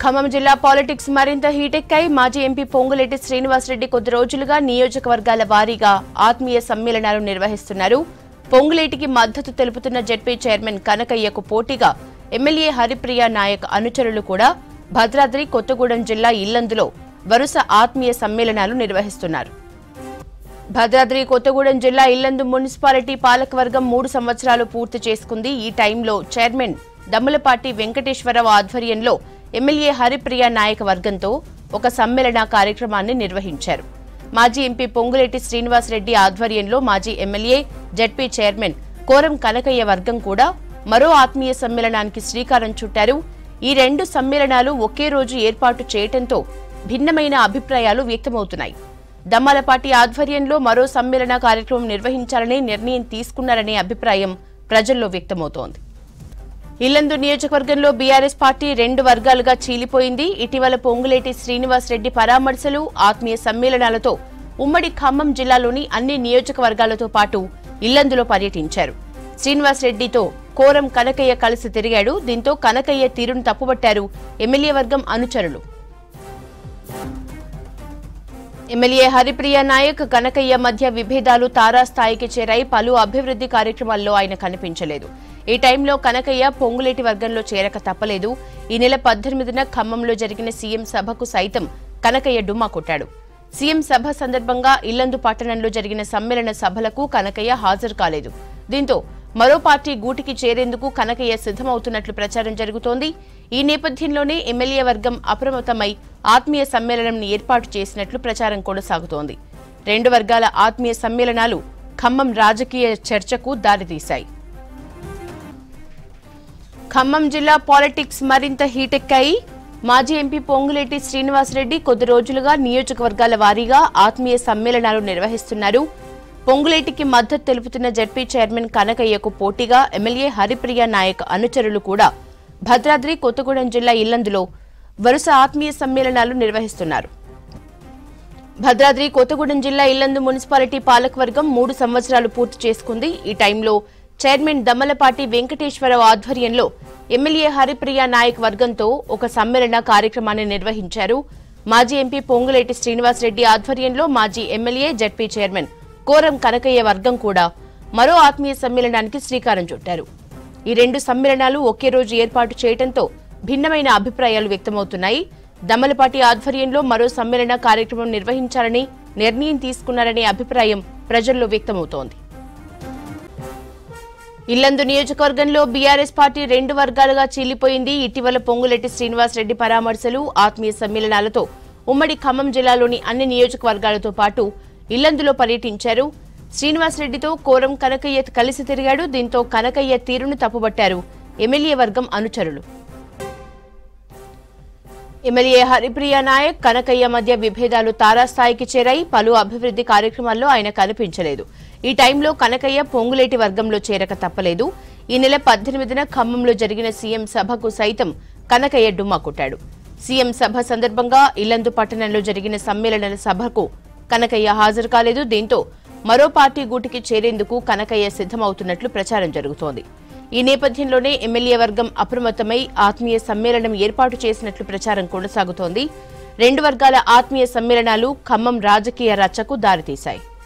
ఖమ్మం జిల్లా పాలిటిక్స్ మరింత హీటెక్కాయి మాజీ ఎంపీ పొంగులేటి శ్రీనివాసరెడ్డి కొద్ది రోజులుగా నియోజకవర్గాల వారీగా ఆత్మీయ సమ్మేళనాలు నిర్వహిస్తున్నారు పొంగులేటికి మద్దతు తెలుపుతున్న జెడ్పీ చైర్మన్ కనకయ్యకు పోటీగా ఎమ్మెల్యే హరిప్రియ నాయక్ అనుచరులు కూడా భద్రాద్రి కొత్తగూడెం జిల్లా ఇల్లందులో వరుస ఆత్మీయ సమ్మేళనాలు నిర్వహిస్తున్నారు భద్రాద్రి కొత్తగూడెం జిల్లా ఇల్లందు మున్సిపాలిటీ పాలకవర్గం మూడు సంవత్సరాలు పూర్తి చేసుకుంది ఈ టైంలో చైర్మన్ దమ్ములపాటి వెంకటేశ్వరరావు ఆధ్వర్యంలో ఎమ్మెల్యే హరిప్రియ నాయక వర్గంతో ఒక సమ్మేళన కార్యక్రమాన్ని నిర్వహించారు మాజీ ఎంపీ పొంగులేటి శ్రీనివాసరెడ్డి ఆధ్వర్యంలో మాజీ MLA ZP chairman Koram Kanakaiah వర్గం కూడా మరో ఆత్మీయ సమ్మేళనానికి శ్రీకారం చుట్టారు ఈ రెండు సమ్మేళనాలు ఒకే రోజు ఏర్పాటు చేయటంతో భిన్నమైన అభిప్రాయాలు వ్యక్తమవుతున్నాయి దమ్మాలపాటి ఆధ్వర్యంలో మరో సమ్మేళన కార్యక్రమం నిర్వహించాలని నిర్ణయం తీసుకున్నారనే అభిప్రాయం ప్రజల్లో వ్యక్తమవుతోంది ఇల్లందు నియోజకవర్గంలో బీఆర్ఎస్ పార్టీ రెండు వర్గాలుగా చీలిపోయింది ఇటీవల పొంగులేటి శ్రీనివాస్ రెడ్డి పరామర్శలు ఆత్మీయ సమ్మేళనాలతో ఉమ్మడి ఖమ్మం జిల్లాలోని అన్ని నియోజకవర్గాలతో పాటు ఇల్లందులో పర్యటించారు శ్రీనివాస్ రెడ్డితో కోరం కనకయ్య కలిసి తిరిగాడు దీంతో కనకయ్య తీరును తప్పుబట్టారు ఎమ్మెల్యే వర్గం అనుచరులు ఎమ్మెల్యే హరిప్రియ నాయక్ కనకయ్య మధ్య విభేదాలు తారాస్థాయికి చేరాయి పలు అభివృద్ధి కార్యక్రమాల్లో ఆయన కనిపించలేదు ఈ టైంలో కనకయ్య పొంగులేటి వర్గంలో చేరక తప్పలేదు ఈ నెల పద్దెనిమిదిన ఖమ్మంలో జరిగిన సీఎం సభకు సైతం కనకయ్య డుమ్మా కొట్టాడు సీఎం సభ సందర్భంగా ఇల్లందు పట్టణంలో జరిగిన సమ్మేళన సభలకు కనకయ్య హాజరు కాలేదు దీంతో మరో పార్టీ గూటికి చేరేందుకు కనకయ్య సిద్ధమవుతున్నట్లు ప్రచారం జరుగుతోంది ఈ నేపథ్యంలోనే ఎమ్మెల్యే వర్గం అప్రమత్తమై ఆత్మీయ సమ్మేళనం ఏర్పాటు చేసినట్లు ప్రచారం కొనసాగుతోంది రెండు వర్గాల ఆత్మీయ సమ్మేళనాలు ఖమ్మం రాజకీయ చర్చకు దారితీశాయి ఖమ్మం జిల్లా పాలిటిక్స్ మరింత హీటెక్కాయి మాజీ ఎంపీ పొంగులేటి శ్రీనివాసరెడ్డి కొద్ది రోజులుగా నియోజకవర్గాల వారీగా ఆత్మీయ సమ్మేళనాలు నిర్వహిస్తున్నారు పొంగులేటికి మద్దతు తెలుపుతున్న జడ్పీ చైర్మన్ కనకయ్యకు పోటీగా ఎమ్మెల్యే హరిప్రియ నాయక్ అనుచరులు కూడా భద్రాద్రి కొత్తగూడెం జిల్లా ఇల్లందులో వరుస ఆత్మీయ సమ్మేళనాలు నిర్వహిస్తున్నారు భద్రాద్రి కొత్తగూడెం జిల్లా ఇల్లందు మున్సిపాలిటీ పాలకవర్గం మూడు సంవత్సరాలు పూర్తి చేసుకుంది ఈ టైంలో చైర్మన్ దమ్మలపాటి వెంకటేశ్వరరావు ఆధ్వర్యంలో ఎమ్మెల్యే హరిప్రియ నాయక్ వర్గంతో ఒక సమ్మేళన కార్యక్రమాన్ని నిర్వహించారు మాజీ ఎంపీ పొంగులేటి శ్రీనివాసరెడ్డి ఆధ్వర్యంలో మాజీ MLA ZP chairman Koram Kanakaiah వర్గం కూడా మరో ఆత్మీయ సమ్మేళనానికి శ్రీకారం చుట్టారు ఈ రెండు సమ్మేళనాలు ఒకే రోజు ఏర్పాటు చేయడంతో భిన్నమైన అభిప్రాయాలు వ్యక్తమవుతున్నాయి దమ్మలపాటి ఆధ్వర్యంలో మరో సమ్మేళన కార్యక్రమం నిర్వహించాలని నిర్ణయం తీసుకున్నారనే అభిప్రాయం ప్రజల్లో వ్యక్తమవుతోంది ఇల్లందు నియోజకవర్గంలో బీఆర్ఎస్ పార్టీ రెండు వర్గాలుగా చీలిపోయింది ఇటీవల పొంగులెట్టి శ్రీనివాసరెడ్డి పరామర్శలు ఆత్మీయ సమ్మేళనాలతో ఉమ్మడి ఖమ్మం జిల్లాలోని అన్ని నియోజకవర్గాలతో పాటు ఇల్లందులో పర్యటించారు శ్రీనివాసరెడ్డితో కోరం కనకయ్య కలిసి తిరిగాడు దీంతో కనకయ్య తీరును తప్పుబట్టారు ఎమ్మెల్యే వర్గం అనుచరులు ఎమ్మెల్యే హరిప్రియ నాయక్ కనకయ్య మధ్య విభేదాలు తారాస్థాయికి చేరాయి పలు అభివృద్ధి కార్యక్రమాల్లో ఆయన కనిపించలేదు ఈ టైంలో కనకయ్య పొంగులేటి వర్గంలో చేరక తప్పలేదు ఈ నెల పద్దెనిమిదిన ఖమ్మంలో జరిగిన సీఎం సభకు సైతం కనకయ్య డుమ్మా కొట్టాడు సీఎం సభ సందర్భంగా ఇల్లందు పట్టణంలో జరిగిన సమ్మేళన సభకు కనకయ్య హాజరు కాలేదు దీంతో మరో పార్టీ గూటికి చేరేందుకు కనకయ్య సిద్ధమవుతున్నట్లు ప్రచారం జరుగుతోంది ఈ నేపథ్యంలోనే ఎమ్మెల్యే వర్గం అప్రమత్తమై ఆత్మీయ సమ్మేళనం ఏర్పాటు చేసినట్లు ప్రచారం కొనసాగుతోంది రెండు వర్గాల ఆత్మీయ సమ్మేళనాలు ఖమ్మం రాజకీయ రచ్చకు దారితీశాయి